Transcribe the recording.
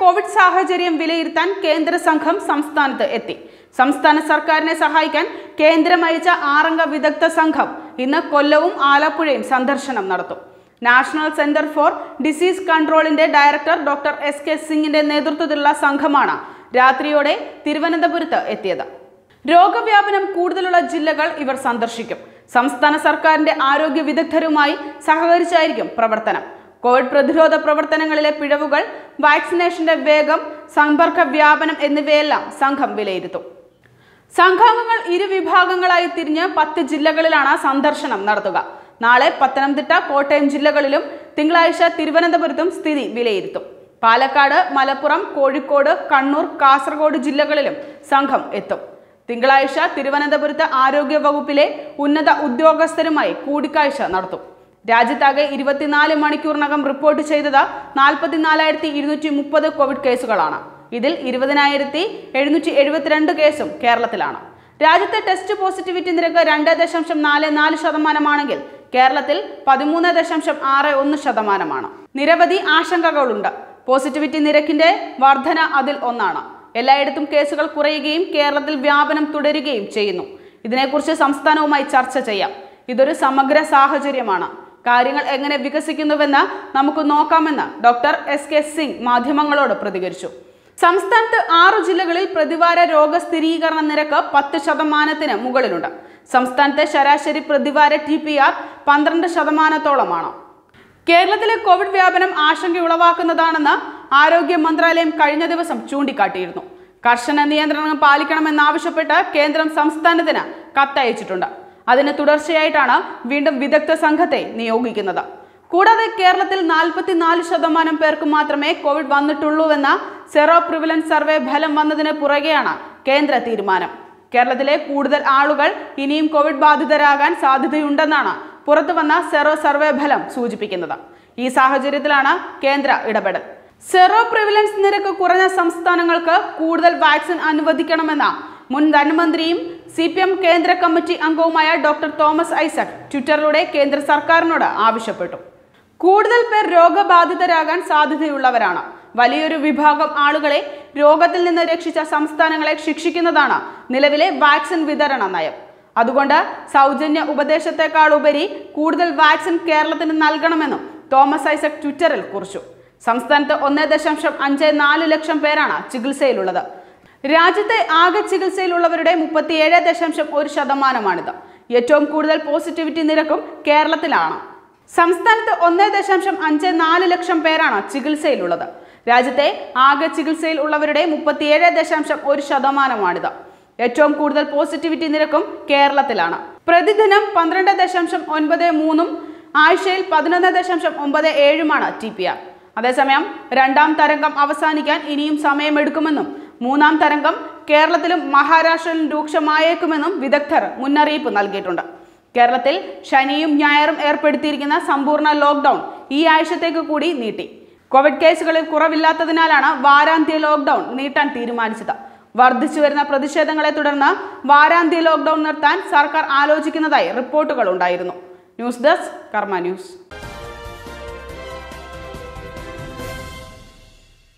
Covid സാഹചര്യം വിലയിരുത്താൻ കേന്ദ്ര സംഘം സംസ്ഥാനത്ത് എത്തി സംസ്ഥാന സർക്കാരിനെ സഹായിക്കാൻ കേന്ദ്രം അയച്ച ആറംഗ വിദഗ്ധ സംഘം ഇന്ന് കൊല്ലവും ആലപ്പുഴയും സന്ദർശനം നടത്തും നാഷണൽ സെന്റർ ഫോർ ഡിസീസ് കൺട്രോളിന്റെ ഡയറക്ടർ ഡോക്ടർ എസ് കെ സിംഗിന്റെ നേതൃത്വത്തിലുള്ള സംഘമാണ് രാത്രിയോടെ തിരുവനന്തപുരത്ത് എത്തിയത് രോഗവ്യാപനം കൂടുതലുള്ള ജില്ലകൾ ഇവർ സന്ദർശിക്കും സംസ്ഥാന സർക്കാരിന്റെ ആരോഗ്യ വിദഗ്ധരുമായി സഹകരിച്ചായിരിക്കും പ്രവർത്തനം കോവിഡ് പ്രതിരോധ പ്രവർത്തനങ്ങളിലെ പിഴവുകൾ വാക്സിനേഷന്റെ വേഗം സമ്പർക്ക വ്യാപനം എന്നിവയെല്ലാം സംഘം വിലയിരുത്തും സംഘാംഗങ്ങൾ ഇരു വിഭാഗങ്ങളായി തിരിഞ്ഞ് പത്ത് ജില്ലകളിലാണ് സന്ദർശനം നടത്തുക നാളെ പത്തനംതിട്ട കോട്ടയം ജില്ലകളിലും തിങ്കളാഴ്ച തിരുവനന്തപുരത്തും സ്ഥിതി വിലയിരുത്തും പാലക്കാട് മലപ്പുറം കോഴിക്കോട് കണ്ണൂർ കാസർഗോഡ് ജില്ലകളിലും സംഘം എത്തും തിങ്കളാഴ്ച തിരുവനന്തപുരത്ത് ആരോഗ്യ വകുപ്പിലെ ഉന്നത ഉദ്യോഗസ്ഥരുമായി കൂടിക്കാഴ്ച നടത്തും രാജ്യത്താകെ ഇരുപത്തിനാല് മണിക്കൂറിനകം റിപ്പോർട്ട് ചെയ്തത് നാൽപ്പത്തിനാലായിരത്തി ഇരുന്നൂറ്റി മുപ്പത് കോവിഡ് കേസുകളാണ് ഇതിൽ ഇരുപതിനായിരത്തി എഴുന്നൂറ്റി എഴുപത്തിരണ്ട് കേസും കേരളത്തിലാണ് രാജ്യത്തെ ടെസ്റ്റ് പോസിറ്റിവിറ്റി നിരക്ക് രണ്ട് ദശാംശം നാല് നാല് ശതമാനമാണെങ്കിൽ കേരളത്തിൽ പതിമൂന്ന് ദശാംശം ആറ് ഒന്ന് ശതമാനമാണ് നിരവധി ആശങ്കകളുണ്ട് പോസിറ്റിവിറ്റി നിരക്കിന്റെ വർധന അതിൽ ഒന്നാണ് എല്ലായിടത്തും കേസുകൾ കുറയുകയും കേരളത്തിൽ വ്യാപനം തുടരുകയും ചെയ്യുന്നു ഇതിനെക്കുറിച്ച് സംസ്ഥാനവുമായി ചർച്ച ചെയ്യാം ഇതൊരു സമഗ്ര സാഹചര്യമാണ് കാര്യങ്ങൾ എങ്ങനെ വികസിക്കുന്നുവെന്ന് നമുക്ക് നോക്കാമെന്ന് ഡോക്ടർ എസ് കെ സിംഗ് മാധ്യമങ്ങളോട് പ്രതികരിച്ചു സംസ്ഥാനത്ത് ആറു ജില്ലകളിൽ പ്രതിവാര രോഗസ്ഥിരീകരണ നിരക്ക് പത്ത് ശതമാനത്തിന് മുകളിലുണ്ട് സംസ്ഥാനത്തെ ശരാശരി പ്രതിവാര ടി പി ആർ പന്ത്രണ്ട് ശതമാനത്തോളമാണ് കേരളത്തിലെ കോവിഡ് വ്യാപനം ആശങ്കയുളവാക്കുന്നതാണെന്ന് ആരോഗ്യ മന്ത്രാലയം കഴിഞ്ഞ ദിവസം ചൂണ്ടിക്കാട്ടിയിരുന്നു കർശന നിയന്ത്രണങ്ങൾ പാലിക്കണമെന്നാവശ്യപ്പെട്ട് കേന്ദ്രം സംസ്ഥാനത്തിന് കത്തയച്ചിട്ടുണ്ട് അതിന് തുടർച്ചയായിട്ടാണ് വീണ്ടും വിദഗ്ധ സംഘത്തെ നിയോഗിക്കുന്നത് കൂടാതെ കേരളത്തിൽ നാൽപ്പത്തിനാല് ശതമാനം പേർക്ക് മാത്രമേ കോവിഡ് വന്നിട്ടുള്ളൂവെന്ന സെറോ പ്രിവിലൻസ് സർവേ ഫലം വന്നതിന് പുറകെയാണ് കേന്ദ്ര തീരുമാനം കേരളത്തിലെ കൂടുതൽ ആളുകൾ ഇനിയും കോവിഡ് ബാധിതരാകാൻ സാധ്യതയുണ്ടെന്നാണ് പുറത്തുവന്ന സെറോ സർവേ ഫലം സൂചിപ്പിക്കുന്നത് ഈ സാഹചര്യത്തിലാണ് കേന്ദ്ര ഇടപെടൽ സെറോ പ്രിവിലൻസ് നിരക്ക് കുറഞ്ഞ സംസ്ഥാനങ്ങൾക്ക് കൂടുതൽ വാക്സിൻ അനുവദിക്കണമെന്ന മുൻ ധനമന്ത്രിയും സി പി എം കേന്ദ്ര കമ്മിറ്റി അംഗവുമായ ഡോക്ടർ തോമസ് ഐസക് ട്വിറ്ററിലൂടെ കേന്ദ്ര സർക്കാരിനോട് ആവശ്യപ്പെട്ടു കൂടുതൽ പേർ രോഗബാധിതരാകാൻ സാധ്യതയുള്ളവരാണ് വലിയൊരു വിഭാഗം ആളുകളെ രോഗത്തിൽ നിന്ന് രക്ഷിച്ച സംസ്ഥാനങ്ങളെ ശിക്ഷിക്കുന്നതാണ് നിലവിലെ വാക്സിൻ വിതരണ നയം അതുകൊണ്ട് സൗജന്യ ഉപദേശത്തെക്കാൾ ഉപരി കൂടുതൽ വാക്സിൻ കേരളത്തിന് നൽകണമെന്നും തോമസ് ഐസക് ട്വിറ്ററിൽ കുറിച്ചു സംസ്ഥാനത്ത് ഒന്ന് ദശാംശം അഞ്ച് നാല് ലക്ഷം പേരാണ് ചികിത്സയിലുള്ളത് രാജ്യത്തെ ആകെ ചികിത്സയിലുള്ളവരുടെ മുപ്പത്തിയേഴ് ദശാംശം ഒരു ശതമാനമാണിത് ഏറ്റവും കൂടുതൽ പോസിറ്റിവിറ്റി നിരക്കും കേരളത്തിലാണ് സംസ്ഥാനത്ത് ഒന്ന് ദശാംശം അഞ്ച് നാല് ലക്ഷം പേരാണ് ചികിത്സയിലുള്ളത് രാജ്യത്തെ ആകെ ചികിത്സയിൽ ഉള്ളവരുടെ മുപ്പത്തിയേഴ് ദശാംശം ഒരു ശതമാനമാണിത് ഏറ്റവും കൂടുതൽ പോസിറ്റിവിറ്റി നിരക്കും കേരളത്തിലാണ് പ്രതിദിനം പന്ത്രണ്ട് ദശാംശം ഒൻപത് മൂന്നും ആഴ്ചയിൽ പതിനൊന്ന് ദശാംശം ഒമ്പത് ഏഴുമാണ് ടി പി ആർ അതേസമയം രണ്ടാം തരംഗം അവസാനിക്കാൻ ഇനിയും സമയമെടുക്കുമെന്നും മൂന്നാം തരംഗം കേരളത്തിലും മഹാരാഷ്ട്രയിലും രൂക്ഷമായേക്കുമെന്നും വിദഗ്ധർ മുന്നറിയിപ്പ് നൽകിയിട്ടുണ്ട് കേരളത്തിൽ ശനിയും ഞായറും ഏർപ്പെടുത്തിയിരിക്കുന്ന സമ്പൂർണ്ണ ലോക്ക്ഡൌൺ ഈ ആഴ്ചത്തേക്ക് കൂടി നീട്ടി കോവിഡ് കേസുകളിൽ കുറവില്ലാത്തതിനാലാണ് വാരാന്ത്യ ലോക്ക്ഡൌൺ നീട്ടാൻ തീരുമാനിച്ചത് വർദ്ധിച്ചു വരുന്ന പ്രതിഷേധങ്ങളെ തുടർന്ന് വാരാന്ത്യ ലോക്ക്ഡൌൺ നിർത്താൻ സർക്കാർ ആലോചിക്കുന്നതായി റിപ്പോർട്ടുകൾ ഉണ്ടായിരുന്നു ന്യൂസ് ഡെസ്ക് കർമ്മ ന്യൂസ്